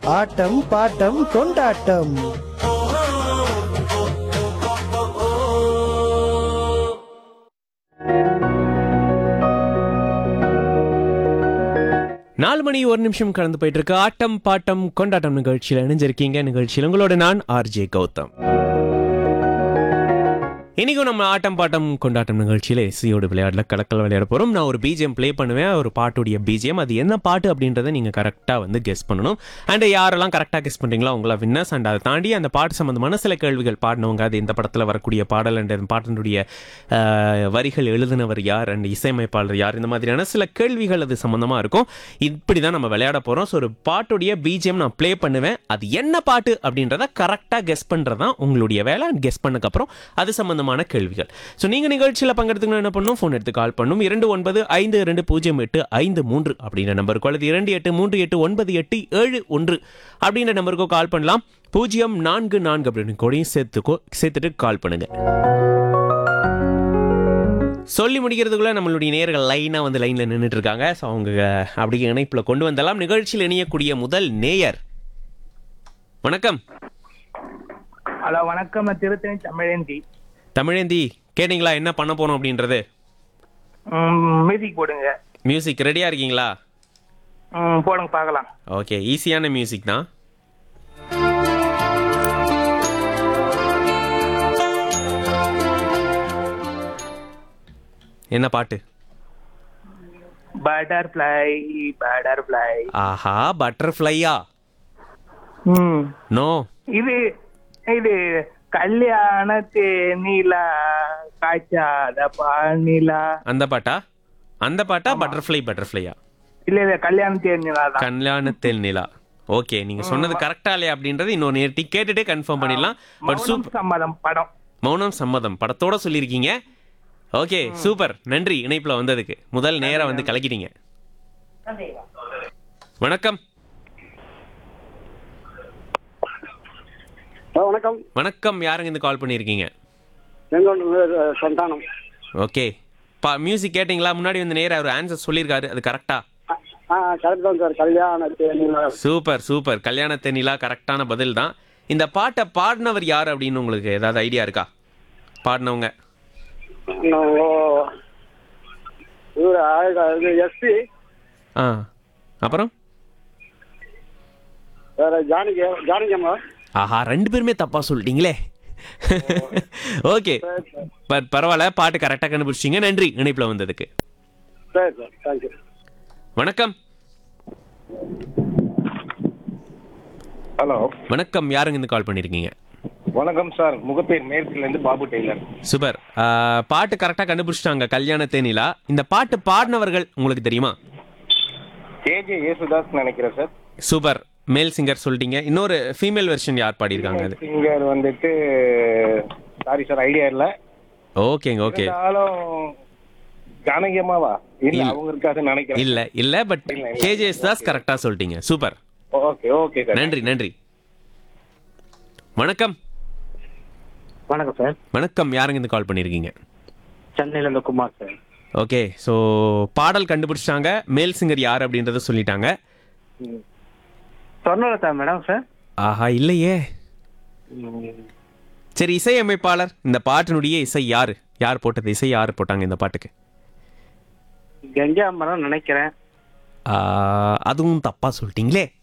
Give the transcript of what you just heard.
ஆட்டம் bottom கொண்டாட்டம் நாலு மணி ஒரு நிமிஷம் கடந்து போயிட்டு இருக்கு ஆட்டம் பாட்டம் கொண்டாட்டம் நிகழ்ச்சியில் இணைஞ்சிருக்கீங்க நிகழ்ச்சியில் உங்களோட நான் ஆர்ஜே கௌதம் இன்னைக்கும் நம்ம ஆட்டம் பாட்டம் கொண்டாட்டம் நிகழ்ச்சியில் எஸ்சியோட விளையாடல கலக்கல் விளையாட போகிறோம் நான் ஒரு பிஜிஎம் ப்ளே பண்ணுவேன் ஒரு பாட்டுடைய பிஜிஎம் அது என்ன பாட்டு அப்படின்றத நீங்கள் கரெக்டாக வந்து கெஸ் பண்ணணும் அண்ட் யாரெல்லாம் கரெக்டாக கெஸ் பண்ணுறீங்களோ அவங்கள வின்னர்ஸ் அண்ட் அதை தாண்டி அந்த பாட்டு சம்மந்தமான சில கேள்விகள் பாடினவங்க அது இந்த படத்தில் வரக்கூடிய பாடல் அண்ட் அந்த பாட்டினுடைய ஆஹ், வரிகள் எழுதினவர் யார் அண்ட் இசையமைப்பாளர் யார் இந்த மாதிரியான சில கேள்விகள் அது சம்மந்தமாக இருக்கும் இப்படி தான் நம்ம விளையாட போகிறோம் ஸோ ஒரு பாட்டுடைய பிஜிஎம் நான் ப்ளே பண்ணுவேன் அது என்ன பாட்டு அப்படின்றத கரெக்டாக கெஸ் பண்ணுறது தான் உங்களுடைய வேலை அண்ட் கெஸ் பண்ணக்கப்புறம் அது சம்பந்தமான கேள்விகள் ஸோ நீங்கள் நிகழ்ச்சியில் பங்கெடுத்துக்கணும் என்ன பண்ணணும் ஃபோன் எடுத்து கால் பண்ணும் இரண்டு ஒன்பது ஐந்து ரெண்டு பூஜ்ஜியம் எட்டு ஐந்து மூன்று அப்படின்ற நம்பருக்கு அல்லது இரண்டு எட்டு மூன்று எட்டு ஒன்பது எட்டு ஏழு ஒன்று அப்படின்ற நம்பருக்கோ கால் பண்ணலாம் பூஜ்ஜியம் நான்கு நான்கு அப்படின்னு கூடயும் சேர்த்துக்கோ சேர்த்துட்டு கால் பண்ணுங்க சொல்லி முடிக்கிறதுக்குள்ள நம்மளுடைய நேர்கள் லைனாக வந்து லைனில் நின்றுட்டு இருக்காங்க ஸோ அவங்க அப்படி இணைப்பில் கொண்டு வந்தலாம் நிகழ்ச்சியில் இணையக்கூடிய முதல் நேயர் வணக்கம் ஹலோ வணக்கம் நான் திருத்தணி தமிழேந்தி தமிழேந்தி கேட்டிங்களா என்ன பண்ண போறோம் அப்படின்றது மியூசிக் போடுங்க மியூசிக் ரெடியாக இருக்கீங்களா ம், போடுங்க பார்க்கலாம் ஓகே ஈஸியான மியூசிக் தான் என்ன பாட்டு பட்டர்ஃப்ளை பட்டர்ஃப்ளை ஆஹா பட்டர்ஃப்ளையா ம் நோ இது இது கல்யாண தேனிலா காய்ச்சாத பானிலா அந்த பாட்டா அந்த பாட்டா பட்டர்ஃப்ளை பட்டர்ஃப்ளையா இல்ல இல்ல கல்யாண தேனிலா தான் கல்யாணத்தில் நிலா ஓகே நீங்க சொன்னது கரெக்டா இல்லையா அப்படின்றது இன்னொரு நேர்ட்டி கேட்டுட்டே கன்ஃபார்ம் பண்ணிடலாம் பட் மௌனம் சூப்பர் சம்மதம் படம் மௌனம் சம்மதம் படத்தோட சொல்லியிருக்கீங்க ஓகே சூப்பர் நன்றி இணைப்புல வந்ததுக்கு முதல் நேரா வந்து கலக்கிட்டீங்க வணக்கம் ஆ, வணக்கம் வணக்கம் யாருங்க இந்த கால் பண்ணியிருக்கீங்க செங்கோண்டு சந்தானம் ஓகே பா மியூசிக் கேட்டிங்களா முன்னாடி வந்து நேரா ஒரு ஆன்சர் சொல்லியிருக்காரு அது கரெக்டா ஆ கரெக்ட் தான் சார் கல்யாண தேனிலா சூப்பர் சூப்பர் கல்யாண தென்னிலா கரெக்டான பதில் தான் இந்த பாட்டை பாடினவர் யார் அப்படின்னு உங்களுக்கு ஏதாவது ஐடியா இருக்கா பாடினவங்க இவர் இது எஸ்பி ஆ அப்புறம் வேற ஜானகி ஜானகியம்மா ஆஹா ரெண்டு பேருமே தப்பா சொல்லிட்டீங்களே ஓகே பட் பரவாயில்ல பாட்டு கரெக்டாக கண்டுபிடிச்சிங்க நன்றி இணைப்பில் வந்ததுக்கு சரி சார் தேங்க்யூ வணக்கம் ஹலோ வணக்கம் யாருங்க இந்த கால் பண்ணியிருக்கீங்க வணக்கம் சார் முகப்பேர் மேற்குலேருந்து பாபு டெய்லர் சூப்பர் ஆ, பாட்டு கரெக்டாக கண்டுபிடிச்சிட்டாங்க கல்யாண தேனிலா இந்த பாட்டு பாடினவர்கள் உங்களுக்கு தெரியுமா கேஜே யேசுதாஸ் நினைக்கிறேன் சார் சூப்பர் மேல் சிங்கர் சொல்லிட்டீங்க இன்னொரு ஃபீமேல் வெர்ஷன் யார் பாடியிருக்காங்க அது சிங்கர் வந்துட்டு சாரி சார் ஐடியா இல்ல ஓகேங்க ஓகே இருந்தாலும் ஜானகி அம்மாவா இல்ல இல்ல. அவங்க இருக்காது நினைக்கிறேன் இல்ல இல்ல பட் கேஜேஎஸ் தாஸ் கரெக்டாக சொல்லிட்டீங்க சூப்பர் ஓகே ஓகே சார் நன்றி நன்றி வணக்கம் வணக்கம் சார் வணக்கம் யாருங்க இந்த கால் பண்ணியிருக்கீங்க சென்னையில இருந்து குமார் சார் ஓகே ஸோ பாடல் கண்டுபிடிச்சிட்டாங்க மேல் சிங்கர் யார் அப்படின்றத சொல்லிட்டாங்க சொர்ணலதா மேடம் சார் ஆஹா இல்லையே சரி இசையமைப்பாளர் இந்த பாட்டினுடைய இசை யார் யார் போட்டது இசை யார் போட்டாங்க இந்த பாட்டுக்கு கங்கா மரம் நினைக்கிறேன் ஆ, அதுவும் தப்பா சொல்லிட்டீங்களே